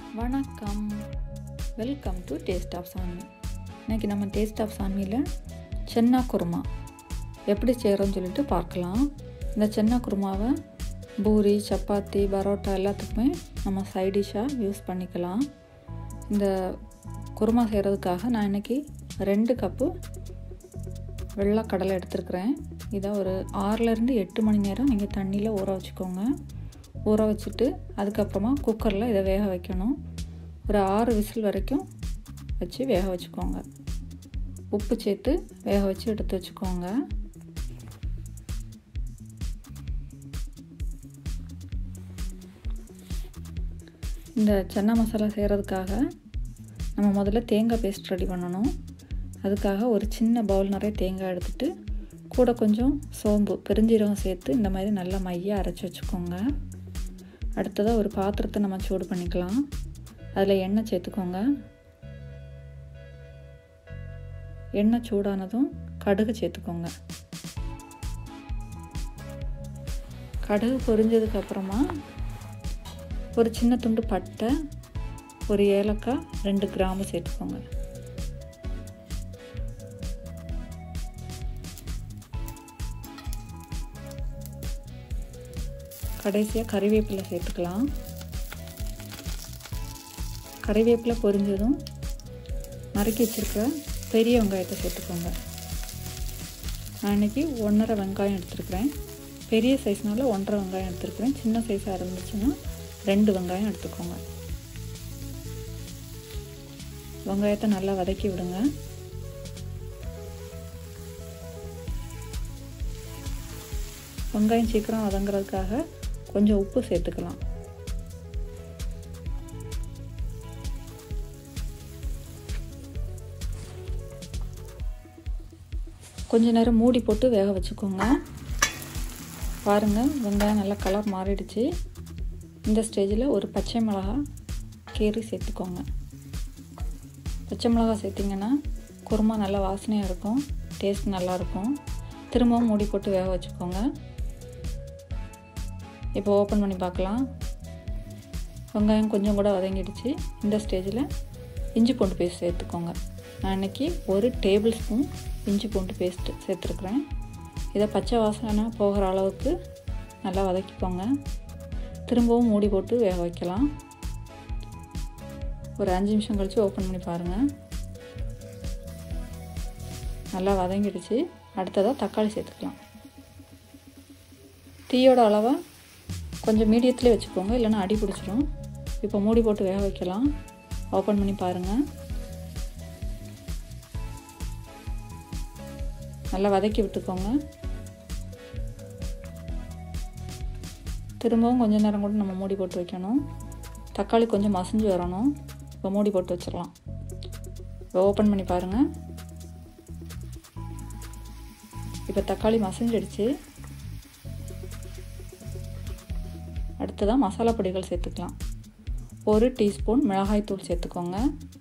வணக்கம் welcome to taste of சாமி இன்றைக்கி நம்ம டேஸ்ட் ஆஃப் சாமியில் சென்னா குருமா எப்படி செய்கிறோன்னு சொல்லிட்டு பார்க்கலாம் இந்த சென்னா குருமாவை பூரி சப்பாத்தி பரோட்டா எல்லாத்துக்குமே நம்ம சைடிஷாக யூஸ் பண்ணிக்கலாம் இந்த குருமா செய்கிறதுக்காக நான் இன்றைக்கி ரெண்டு கப்பு வெள்ளைக்கடலை எடுத்துருக்குறேன் இதை ஒரு ஆறுலேருந்து எட்டு மணி நேரம் நீங்கள் தண்ணியில் ஊற வச்சுக்கோங்க ஊற வச்சுட்டு அதுக்கப்புறமா குக்கரில் இதை வேக வைக்கணும் ஒரு ஆறு விசில் வரைக்கும் வச்சு வேக வச்சுக்கோங்க உப்பு சேர்த்து வேக வச்சு எடுத்து வச்சுக்கோங்க இந்த சன்னா மசாலா செய்கிறதுக்காக நம்ம முதல்ல தேங்காய் பேஸ்ட் ரெடி பண்ணணும் அதுக்காக ஒரு சின்ன பவுல் நிறைய தேங்காய் எடுத்துகிட்டு கூட கொஞ்சம் சோம்பு பெருஞ்சீரகம் சேர்த்து இந்த மாதிரி நல்லா மையாக அரைச்சி வச்சுக்கோங்க அடுத்ததாக ஒரு பாத்திரத்தை நம்ம சூடு பண்ணிக்கலாம் அதில் எண்ணெய் சேர்த்துக்கோங்க எண்ணெய் சூடானதும் கடுகு சேர்த்துக்கோங்க கடுகு பொரிஞ்சதுக்கப்புறமா ஒரு சின்ன துண்டு பட்டை ஒரு ஏலக்காய் ரெண்டு கிராம்பு சேர்த்துக்கோங்க கடைசியாக கறிவேப்பிலை சேர்த்துக்கலாம் கறிவேப்பிலை பொரிஞ்சதும் நறுக்கி வச்சுருக்க பெரிய வெங்காயத்தை சேர்த்துக்கோங்க நான் இன்றைக்கி ஒன்றரை வெங்காயம் எடுத்துருக்குறேன் பெரிய சைஸ்னால ஒன்றரை வெங்காயம் எடுத்துருக்குறேன் சின்ன சைஸாக இருந்துச்சுன்னா ரெண்டு வெங்காயம் எடுத்துக்கோங்க வெங்காயத்தை நல்லா வதக்கி விடுங்க வெங்காயம் சீக்கிரம் வதங்குறதுக்காக கொஞ்சம் உப்பு சேர்த்துக்கலாம் கொஞ்ச நேரம் மூடி போட்டு வேக வச்சுக்கோங்க பாருங்கள் வெங்காயம் நல்லா கலர் மாறிடுச்சு இந்த ஸ்டேஜில் ஒரு பச்சை மிளகா கீரி சேர்த்துக்கோங்க பச்சை மிளகா சேர்த்திங்கன்னா குருமா நல்லா வாசனையாக இருக்கும் டேஸ்ட் நல்லாயிருக்கும் திரும்பவும் மூடி போட்டு வேக வச்சுக்கோங்க இப்போ ஓப்பன் பண்ணி பார்க்கலாம் வெங்காயம் கொஞ்சம் கூட வதங்கிடுச்சு இந்த ஸ்டேஜில் இஞ்சி பூண்டு பேஸ்ட் சேர்த்துக்கோங்க நான் இன்றைக்கி ஒரு டேபிள் ஸ்பூன் இஞ்சி பூண்டு பேஸ்ட்டு சேர்த்துருக்குறேன் இதை பச்சை வாசனை போகிற அளவுக்கு நல்லா வதக்கிக்கோங்க திரும்பவும் மூடி போட்டு வேக வைக்கலாம் ஒரு அஞ்சு நிமிஷம் கழித்து ஓப்பன் பண்ணி பாருங்கள் நல்லா வதங்கிடுச்சு அடுத்ததாக தக்காளி சேர்த்துக்கலாம் தீயோட அளவை கொஞ்சம் மீடியத்துலேயே வச்சுக்கோங்க இல்லைன்னா அடி பிடிச்சிரும் இப்போ மூடி போட்டு வேக வைக்கலாம் ஓப்பன் பண்ணி பாருங்கள் நல்லா வதக்கி விட்டுக்கோங்க திரும்பவும் கொஞ்சம் நேரம் கூட நம்ம மூடி போட்டு வைக்கணும் தக்காளி கொஞ்சம் மசிஞ்சு வரணும் இப்போ மூடி போட்டு வச்சிடலாம் இப்போ ஓப்பன் பண்ணி பாருங்கள் இப்போ தக்காளி மசிஞ்சிடுச்சு அடுத்ததாக மசாலா பொடிகள் சேர்த்துக்கலாம் ஒரு டீஸ்பூன் மிளகாய்த்தூள் சேர்த்துக்கோங்க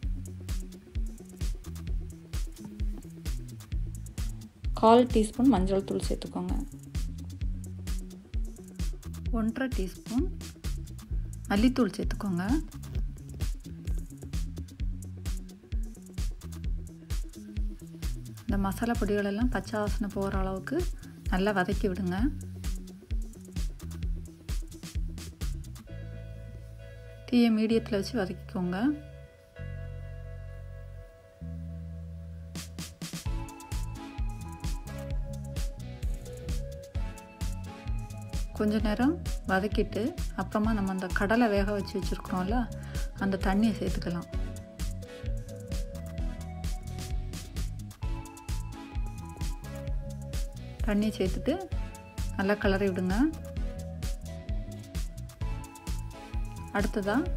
கால் டீஸ்பூன் மஞ்சள் தூள் சேர்த்துக்கோங்க ஒன்றரை டீஸ்பூன் மல்லித்தூள் சேர்த்துக்கோங்க இந்த மசாலா பொடிகளெல்லாம் பச்சை வாசனை போகிற அளவுக்கு நல்லா வதக்கி விடுங்க தீயை மீடியத்தில் வச்சு வதக்கிக்கோங்க கொஞ்ச நேரம் வதக்கிட்டு அப்புறமா நம்ம அந்த கடலை வேக வச்சு வச்சுருக்குறோம்ல அந்த தண்ணியை சேர்த்துக்கலாம் தண்ணி சேர்த்துட்டு நல்லா கிளறி விடுங்க அடுத்ததாக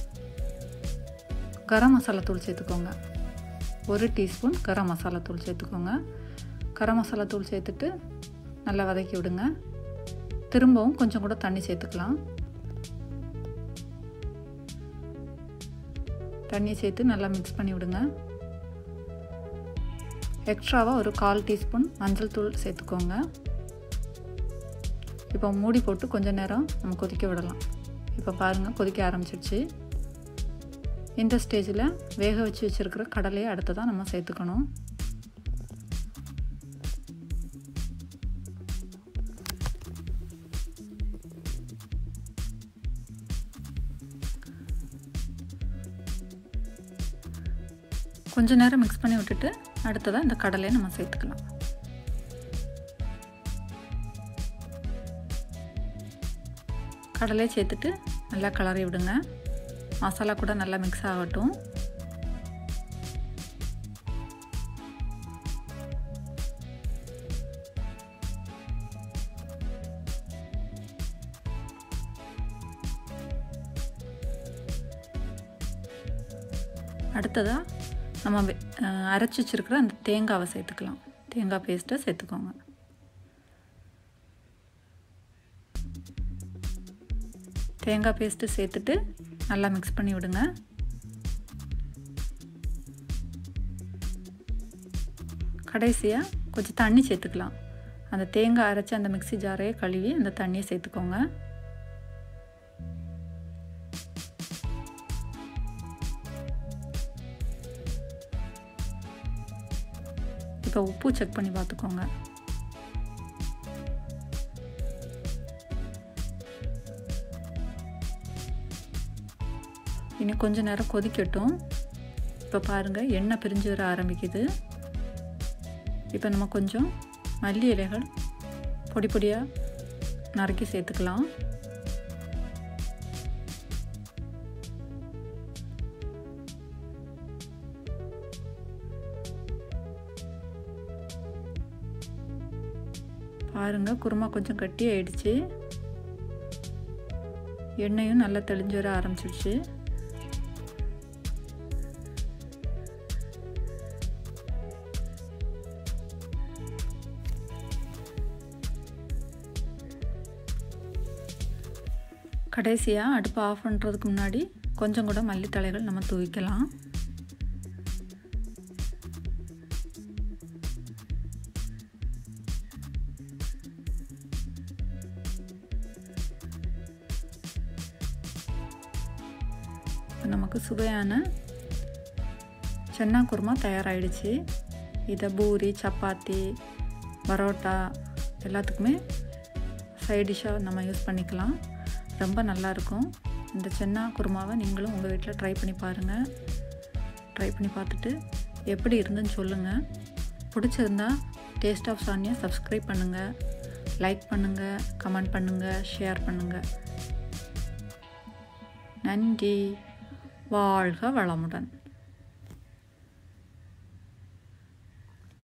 கரம் மசாலா தூள் சேர்த்துக்கோங்க ஒரு டீஸ்பூன் கரம் மசாலா தூள் சேர்த்துக்கோங்க கரம் மசாலா தூள் சேர்த்துட்டு நல்லா வதக்கி விடுங்க திரும்பவும் கொஞ்சம் கூட தண்ணி சேர்த்துக்கலாம் தண்ணி சேர்த்து நல்லா மிக்ஸ் பண்ணி விடுங்க எக்ஸ்ட்ராவாக ஒரு கால் டீஸ்பூன் மஞ்சள் தூள் சேர்த்துக்கோங்க இப்போ மூடி போட்டு கொஞ்சம் நேரம் நம்ம கொதிக்க விடலாம் இப்போ பாருங்கள் கொதிக்க ஆரம்பிச்சிடுச்சு இந்த ஸ்டேஜில் வேக வச்சு வச்சுருக்கிற கடலையை அடுத்ததாக நம்ம சேர்த்துக்கணும் கொஞ்ச நேரம் மிக்ஸ் பண்ணி விட்டுட்டு அடுத்ததாக இந்த கடலையை நம்ம சேர்த்துக்கலாம் கடலையை சேர்த்துட்டு நல்லா கிளறி விடுங்க மசாலா கூட நல்லா மிக்ஸ் ஆகட்டும் அடுத்ததாக நம்ம அரைச்சி வச்சுருக்கிற அந்த தேங்காவை சேர்த்துக்கலாம் தேங்காய் பேஸ்ட்டை சேர்த்துக்கோங்க தேங்காய் பேஸ்ட்டு சேர்த்துட்டு நல்லா மிக்ஸ் பண்ணி விடுங்க கடைசியாக கொஞ்சம் தண்ணி சேர்த்துக்கலாம் அந்த தேங்காய் அரைச்சி அந்த மிக்சி ஜாரையே கழுவி அந்த தண்ணியை சேர்த்துக்கோங்க இப்போ உப்பு செக் பண்ணி பார்த்துக்கோங்க இனி கொஞ்சம் நேரம் கொதிக்கட்டும் இப்போ பாருங்கள் எண்ணெய் பிரிஞ்சு வர ஆரம்பிக்குது இப்போ நம்ம கொஞ்சம் மல்லி இலைகள் பொடி பொடியாக நறுக்கி சேர்த்துக்கலாம் பாருங்கள் குருமா கொஞ்சம் கட்டி ஆயிடுச்சு எண்ணெயும் நல்லா தெளிஞ்சு வர ஆரம்பிச்சிடுச்சு கடைசியாக அடுப்பை ஆஃப் பண்ணுறதுக்கு முன்னாடி கொஞ்சம் கூட மல்லித்தழைகள் நம்ம தூவிக்கலாம் இப்போ நமக்கு சுவையான சென்னா குருமா தயாராகிடுச்சு இதை பூரி சப்பாத்தி பரோட்டா எல்லாத்துக்குமே சைட் டிஷ்ஷாக நம்ம யூஸ் பண்ணிக்கலாம் ரொம்ப நல்லாயிருக்கும் இந்த சென்னா குருமாவை நீங்களும் உங்கள் வீட்டில் ட்ரை பண்ணி பாருங்கள் ட்ரை பண்ணி பார்த்துட்டு எப்படி இருந்துன்னு சொல்லுங்கள் பிடிச்சிருந்தா டேஸ்ட் ஆஃப் சானியா சப்ஸ்கிரைப் பண்ணுங்கள் லைக் பண்ணுங்கள் கமெண்ட் பண்ணுங்கள் ஷேர் பண்ணுங்கள் நன்றி வாழ்க வளமுடன்